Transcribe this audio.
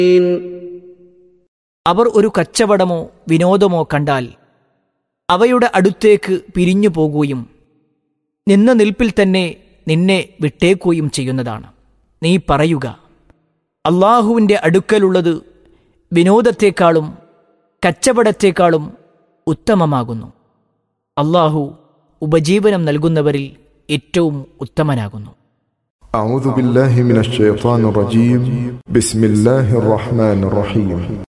അവർ ഒരു കച്ചവടമോ വിനോദമോ കണ്ടാൽ അവയുടെ അടുത്തേക്ക് പിരിഞ്ഞു പോകുകയും നിന്ന നിൽപ്പിൽ തന്നെ നിന്നെ വിട്ടേക്കുകയും ചെയ്യുന്നതാണ് നീ പറയുക അള്ളാഹുവിൻ്റെ അടുക്കലുള്ളത് വിനോദത്തെക്കാളും കച്ചവടത്തെക്കാളും ഉത്തമമാകുന്നു അള്ളാഹു ഉപജീവനം നൽകുന്നവരിൽ ഏറ്റവും ഉത്തമനാകുന്നു أعوذ بالله من الشيطان الرجيم بسم الله الرحمن الرحيم